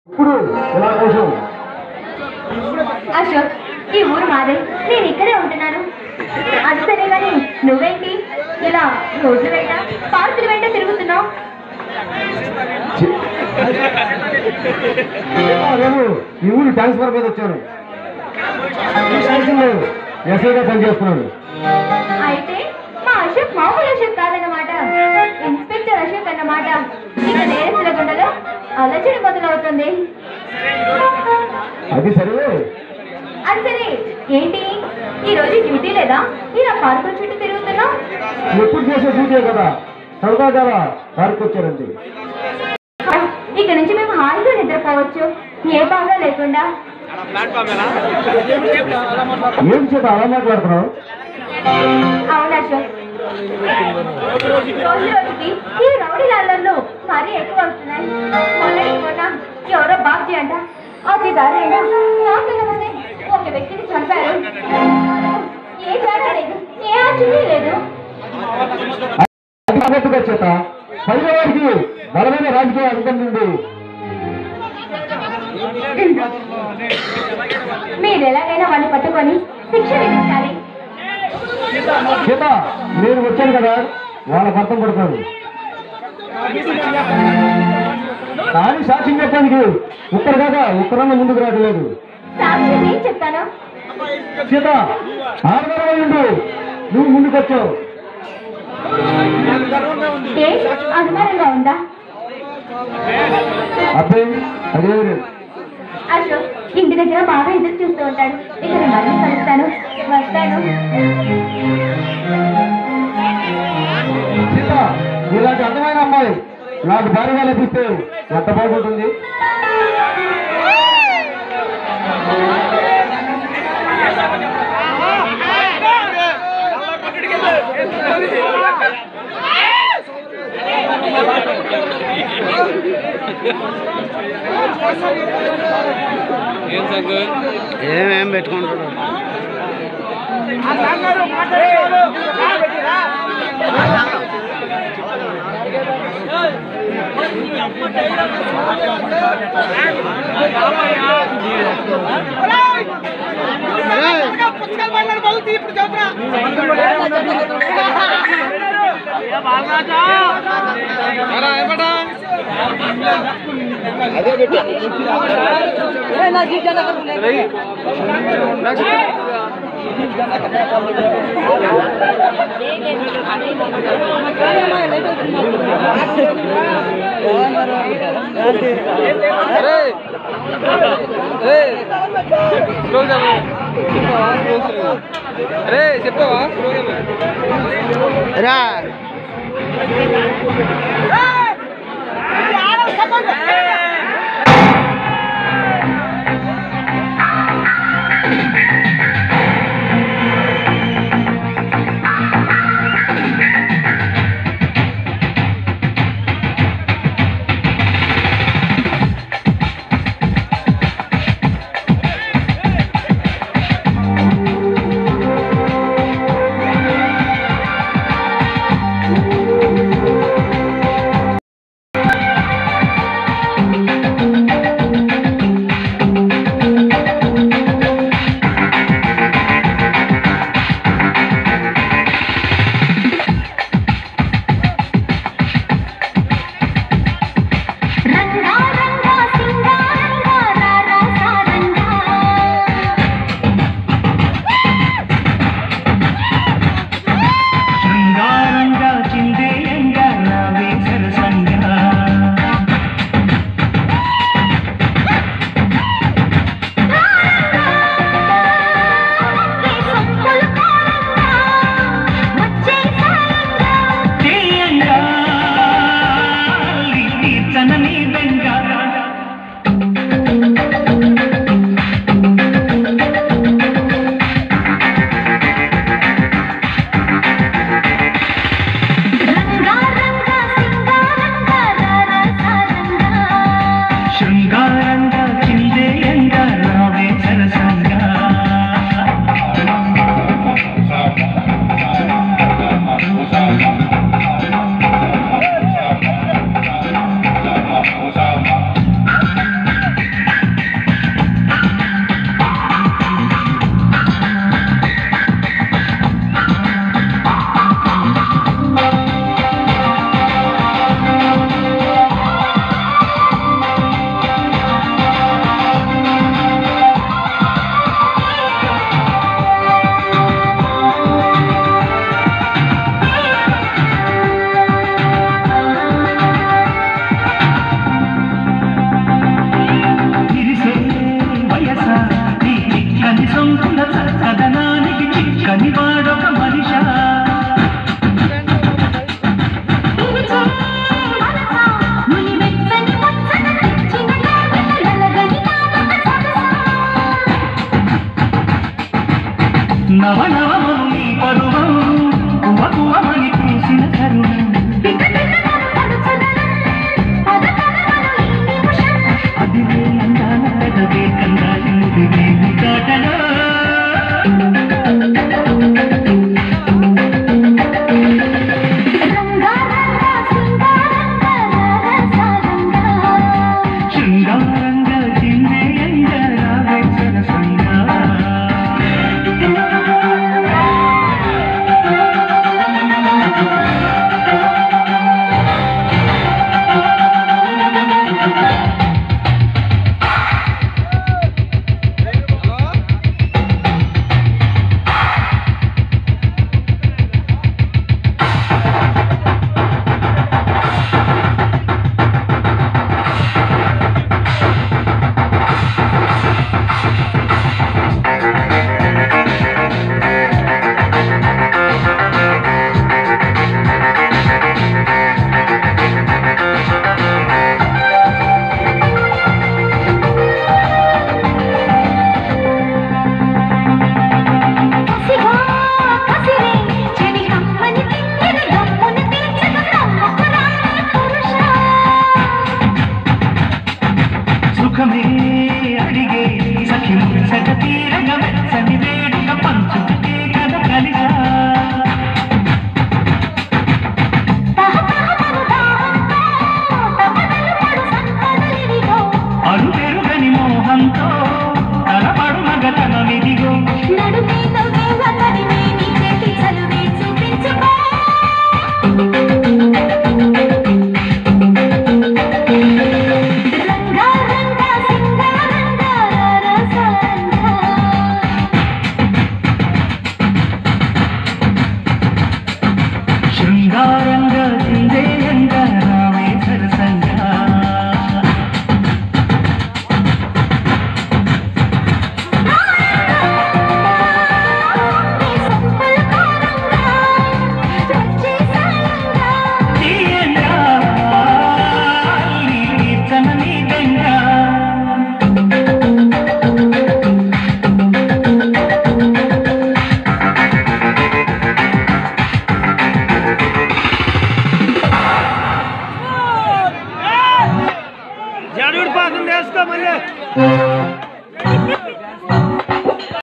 ఇప్పుడు ఇలా కోసం అశోక్ ఈ ఊరు మాదే నేను ఇక్కడే ఉంటున్నాను అది సరే కానీ నువ్వేంటి ఇలా రోడ్లు వెంట పార్కుల వెంట తిరుగుతున్నావు నేను ఈ ఊరు ట్రాన్స్ఫర్ మీద వచ్చాను ఈ స్టేషన్లో ఎస్ఐగా పనిచేస్తున్నాను అయితే మా అశోక్ మామూలు అశోక్ కాదన్నమాట ఇన్స్పెక్టర్ అశోక్ అన్నమాట ఇక నేరస్తుల గుండెలో అలచడి మొదలవుతుంది అది సరే అది సరే ఏంటి ఈ రోజు డ్యూటీ లేదా ఇలా పార్కుల చుట్టూ తిరుగుతున్నావు ఎప్పుడు చేసే డ్యూటీ కదా సరదా కదా పార్క్ వచ్చారండి ఇక నుంచి మేము హాయిగా నిద్రపోవచ్చు ఏ బాగా లేకుండా ఏం చేత అలా మాట్లాడుతున్నావు అవును అశోక్ రోజు రోజుకి ఈ రౌడీ లాలర్లు మరీ ఎక్కువ అవుతున్నాయి మొన్నటి మొన్న ఎవరో బాబ్జీ అంట అది దారుణంగా నాకన్నా ముందే ఒక వ్యక్తిని చంపారు ఏ తేడా లేదు ఏ ఆచరణ లేదు అది అన్నట్టుగా చేత పైన వారికి బలమైన రాజకీయ అనుబంధం ఉంది మీరు ఎలాగైనా వాడిని పట్టుకొని శిక్ష విధించాలి చేత నేను వచ్చాను కదా వాళ్ళకి అర్థం పడుతుంది కానీ సాక్ష్యం చెప్పడానికి ఉత్తర కాక ఉత్తరాన్న ముందుకు రావట్లేదు సాక్షి నేను చెప్తాను సీత ఆడదారమై ఉండు నువ్వు ముందుకు వచ్చావు ఏ అనుమానంగా ఉందా అబ్బాయి అదే అశోక్ ఇంటి దగ్గర బాగా ఎదురు చూస్తూ ఉంటాడు ఇక్కడ మళ్ళీ కలుస్తాను వస్తాను సీత ఇలాంటి అందమైన అమ్మాయి నాకు భారీగా లభిస్తే ఎంత బాగుంటుంది ఏమేం పెట్టుకుంటాడు అరే చెప్పావా రా నవనవమను నీ పరువం కువకువమని పూసిన కరుణం అది అందాల పెదవే కందాలి ముదివే ముద్దాటలో శృంగారంగా చిందే ఎండ రావే సరసంగా సుఖమే అడిగే సఖి ముసగ తీరగ వెచ్చని వేడుక పంచుకే కథ కలిసా అరుపెరుగని మోహంతో తలపడు మగతనమిదిగో నడుమే నవ్వే వదలినే నీ చేతి చలువే చూపించుకో రంగా రంగా సింగారంగా రసరంగా శృంగారంగా చిందేయంగా రావే సరసంగా నీ సంపల్ కారంగా వచ్చే సాయంగా తీయంగా నీ కీర్తన నీదంగా జడుడు పాసం చేసుకో మళ్ళీ